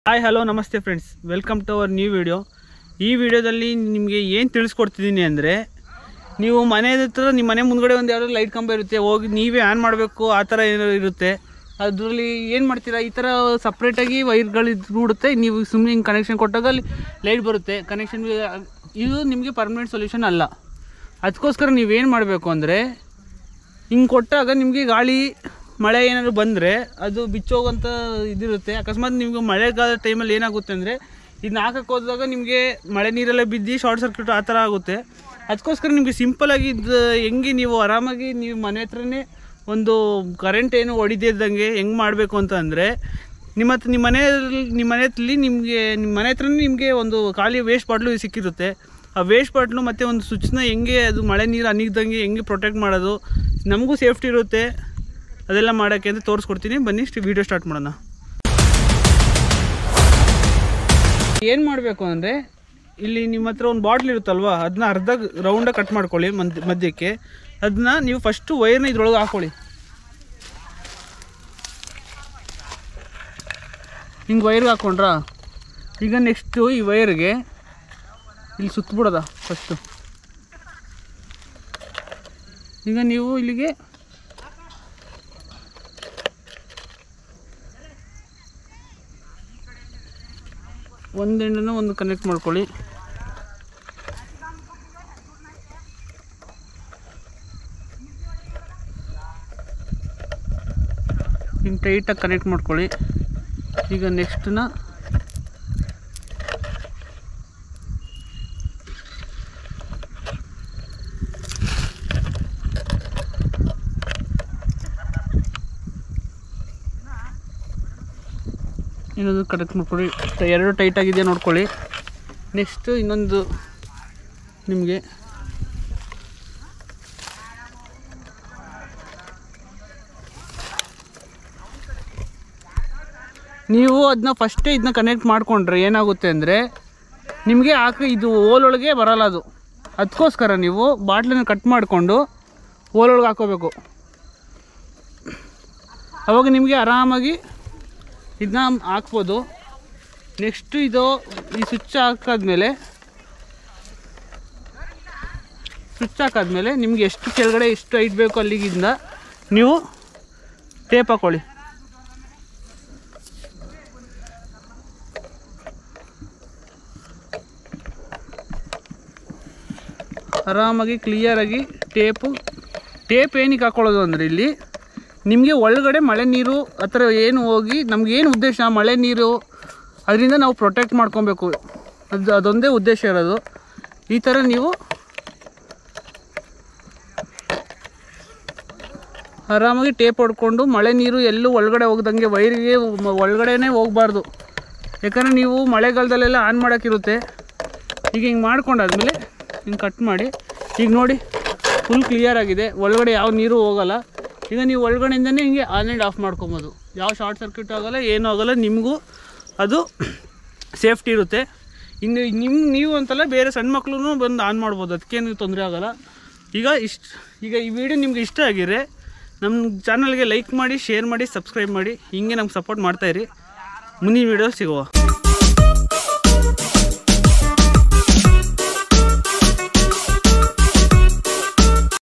hi hello namaste friends welcome to our new video ಈ ವಿಡಿಯೋದಲ್ಲಿ ನಿಮಗೆ ಏನು ತಿಳಿಸ್ಕೊಡ್ತಿದ್ದೀನಿ ಅಂದರೆ ನೀವು ಮನೆ ಹತ್ರ ನಿಮ್ಮ ಮನೆ ಮುಂದ್ಗಡೆ ಒಂದು ಯಾವುದೋ ಲೈಟ್ ಕಂಬ ಇರುತ್ತೆ ಹೋಗಿ ನೀವೇ ಆನ್ ಮಾಡಬೇಕು ಆ ಥರ ಏನೋ ಇರುತ್ತೆ ಅದರಲ್ಲಿ ಏನು ಮಾಡ್ತೀರಾ ಈ ಥರ ಸಪ್ರೇಟಾಗಿ ವೈರ್ಗಳು ಬಿಡುತ್ತೆ ನೀವು ಸುಮ್ಮನೆ ಹಿಂಗೆ ಕನೆಕ್ಷನ್ ಕೊಟ್ಟಾಗ ಅಲ್ಲಿ ಲೈಟ್ ಬರುತ್ತೆ ಕನೆಕ್ಷನ್ ಇದು ನಿಮಗೆ ಪರ್ಮನೆಂಟ್ ಸೊಲ್ಯೂಷನ್ ಅಲ್ಲ ಅದಕ್ಕೋಸ್ಕರ ನೀವೇನು ಮಾಡಬೇಕು ಅಂದರೆ ಹಿಂಗೆ ಕೊಟ್ಟಾಗ ನಿಮಗೆ ಗಾಳಿ ಮಳೆ ಏನಾದರೂ ಬಂದರೆ ಅದು ಬಿಚ್ಚೋಗಂತ ಇದಿರುತ್ತೆ ಅಕಸ್ಮಾತ್ ನಿಮಗೆ ಮಳೆಗಾಲ ಟೈಮಲ್ಲಿ ಏನಾಗುತ್ತೆ ಅಂದರೆ ಇದನ್ನ ಹಾಕಕ್ಕೆ ಹೋದಾಗ ನಿಮಗೆ ಮಳೆ ನೀರೆಲ್ಲ ಬಿದ್ದು ಶಾರ್ಟ್ ಸರ್ಕ್ಯೂಟ್ ಆ ಥರ ಆಗುತ್ತೆ ಅದಕ್ಕೋಸ್ಕರ ನಿಮಗೆ ಸಿಂಪಲಾಗಿ ಇದು ಹೆಂಗೆ ನೀವು ಆರಾಮಾಗಿ ನೀವು ಮನೆ ಹತ್ರನೇ ಒಂದು ಕರೆಂಟ್ ಏನು ಹೊಡಿದಿದ್ದಂಗೆ ಹೆಂಗೆ ಮಾಡಬೇಕು ಅಂತ ಅಂದರೆ ನಿಮ್ಮ ಹತ್ರ ನಿಮ್ಮ ಮನೆಯಲ್ಲಿ ನಿಮ್ಮ ಮನೆ ಹತ್ರಲ್ಲಿ ನಿಮಗೆ ನಿಮ್ಮ ಮನೆ ಹತ್ರನೇ ನಿಮಗೆ ಒಂದು ಖಾಲಿ ವೇಸ್ಟ್ ಬಾಟ್ಲು ಸಿಕ್ಕಿರುತ್ತೆ ಆ ವೇಸ್ಟ್ ಬಾಟ್ಲು ಮತ್ತು ಒಂದು ಸ್ವಿಚ್ನ ಹೆಂಗೆ ಅದು ಮಳೆ ನೀರು ಅನಿಗ್ದಂಗೆ ಹೆಂಗೆ ಪ್ರೊಟೆಕ್ಟ್ ಮಾಡೋದು ನಮಗೂ ಸೇಫ್ಟಿ ಇರುತ್ತೆ ಅದೆಲ್ಲ ಮಾಡೋಕ್ಕೆ ಅಂತ ತೋರಿಸ್ಕೊಡ್ತೀನಿ ಬನ್ನಿ ವಿಡಿಯೋ ಸ್ಟಾರ್ಟ್ ಮಾಡೋಣ ಏನು ಮಾಡಬೇಕು ಅಂದರೆ ಇಲ್ಲಿ ನಿಮ್ಮ ಹತ್ರ ಒಂದು ಬಾಟ್ಲ್ ಇರುತ್ತಲ್ವಾ ಅದನ್ನ ಅರ್ಧ ರೌಂಡಾಗಿ ಕಟ್ ಮಾಡ್ಕೊಳ್ಳಿ ಮಧ್ಯ ಮಧ್ಯಕ್ಕೆ ಅದನ್ನ ನೀವು ಫಸ್ಟು ವೈರ್ನ ಇದ್ರೊಳಗೆ ಹಾಕೊಳ್ಳಿ ಹಿಂಗೆ ವೈರ್ಗೆ ಹಾಕ್ಕೊಂಡ್ರಾ ಈಗ ನೆಕ್ಸ್ಟು ಈ ವೈರ್ಗೆ ಇಲ್ಲಿ ಸುತ್ತಬಿಡೋದ ಫಸ್ಟು ಈಗ ನೀವು ಇಲ್ಲಿಗೆ ಒಂದು ಎಂಡನ್ನು ಒಂದು ಕನೆಕ್ಟ್ ಮಾಡ್ಕೊಳ್ಳಿ ಹಿಂಗೆ ಟೈಟಾಗಿ ಕನೆಕ್ಟ್ ಮಾಡ್ಕೊಳ್ಳಿ ಈಗ ನೆಕ್ಸ್ಟ್ನ ಇನ್ನೊಂದು ಕನೆಕ್ಟ್ ಮಾಡ್ಕೊಳ್ಳಿ ಟ- ಎರಡು ಟೈಟ್ ಆಗಿದೆ ನೋಡ್ಕೊಳ್ಳಿ ನೆಕ್ಸ್ಟು ಇನ್ನೊಂದು ನಿಮಗೆ ನೀವು ಅದನ್ನ ಫಸ್ಟೇ ಇದನ್ನ ಕನೆಕ್ಟ್ ಮಾಡಿಕೊಂಡ್ರೆ ಏನಾಗುತ್ತೆ ಅಂದರೆ ನಿಮಗೆ ಹಾಕ ಇದು ಓಲೊಳಗೆ ಬರಲ್ಲ ಅದು ಅದಕ್ಕೋಸ್ಕರ ನೀವು ಬಾಟ್ಲನ್ನ ಕಟ್ ಮಾಡಿಕೊಂಡು ಓಲೊಳಗೆ ಹಾಕೋಬೇಕು ಅವಾಗ ನಿಮಗೆ ಆರಾಮಾಗಿ ಇದನ್ನ ಹಾಕ್ಬೋದು ನೆಕ್ಸ್ಟು ಇದು ಈ ಸ್ವಿಚ್ ಹಾಕಾದ್ಮೇಲೆ ಸ್ವಿಚ್ ಹಾಕಾದ್ಮೇಲೆ ನಿಮ್ಗೆ ಎಷ್ಟು ಕೆಳಗಡೆ ಎಷ್ಟು ಹೈಟ್ ಬೇಕು ಅಲ್ಲಿಗಿಂದ ನೀವು ಟೇಪ್ ಹಾಕೊಳ್ಳಿ ಆರಾಮಾಗಿ ಕ್ಲಿಯರಾಗಿ ಟೇಪು ಟೇಪ್ ಏನಕ್ಕೆ ಹಾಕೊಳ್ಳೋದು ಅಂದರೆ ಇಲ್ಲಿ ನಿಮಗೆ ಒಳಗಡೆ ಮಳೆ ನೀರು ಆ ಥರ ಏನು ಹೋಗಿ ನಮಗೇನು ಉದ್ದೇಶ ಮಳೆ ನೀರು ಅದರಿಂದ ನಾವು ಪ್ರೊಟೆಕ್ಟ್ ಮಾಡ್ಕೊಬೇಕು ಅದು ಅದೊಂದೇ ಉದ್ದೇಶ ಇರೋದು ಈ ಥರ ನೀವು ಆರಾಮಾಗಿ ಟೇಪ್ ಹೊಡ್ಕೊಂಡು ಮಳೆ ನೀರು ಎಲ್ಲೂ ಒಳಗಡೆ ಹೋಗ್ದಂಗೆ ವೈರಿಗೆ ಮ- ಒಳಗಡೆನೇ ಹೋಗಬಾರ್ದು ಯಾಕಂದರೆ ನೀವು ಮಳೆಗಾಲದಲ್ಲೆಲ್ಲ ಆನ್ ಮಾಡೋಕ್ಕಿರುತ್ತೆ ಈಗ ಹಿಂಗೆ ಮಾಡ್ಕೊಂಡಾದ್ಮೇಲೆ ಹಿಂಗೆ ಕಟ್ ಮಾಡಿ ಈಗ ನೋಡಿ ಫುಲ್ ಕ್ಲಿಯರ್ ಆಗಿದೆ ಒಳಗಡೆ ಯಾವ ನೀರು ಹೋಗಲ್ಲ ಈಗ ನೀವು ಒಳಗಡೆಯಿಂದನೇ ಹಿಂಗೆ ಆನ್ ಆ್ಯಂಡ್ ಆಫ್ ಮಾಡ್ಕೊಬೋದು ಯಾವ ಶಾರ್ಟ್ ಸರ್ಕ್ಯೂಟ್ ಆಗೋಲ್ಲ ಏನೂ ಆಗೋಲ್ಲ ನಿಮಗೂ ಅದು ಸೇಫ್ಟಿ ಇರುತ್ತೆ ಇನ್ನು ನಿಮ್ಮ ನೀವು ಅಂತಲ್ಲ ಬೇರೆ ಸಣ್ಣ ಮಕ್ಳು ಬಂದು ಆನ್ ಮಾಡ್ಬೋದು ಅದಕ್ಕೇನು ತೊಂದರೆ ಆಗೋಲ್ಲ ಈಗ ಇಷ್ಟು ಈಗ ಈ ವಿಡಿಯೋ ನಿಮ್ಗೆ ಇಷ್ಟ ಆಗಿದ್ರೆ ನಮ್ಮ ಚಾನಲ್ಗೆ ಲೈಕ್ ಮಾಡಿ ಶೇರ್ ಮಾಡಿ ಸಬ್ಸ್ಕ್ರೈಬ್ ಮಾಡಿ ಹಿಂಗೆ ನಮ್ಗೆ ಸಪೋರ್ಟ್ ಮಾಡ್ತಾಯಿರಿ ಮುಂದಿನ ವಿಡಿಯೋ ಸಿಗುವ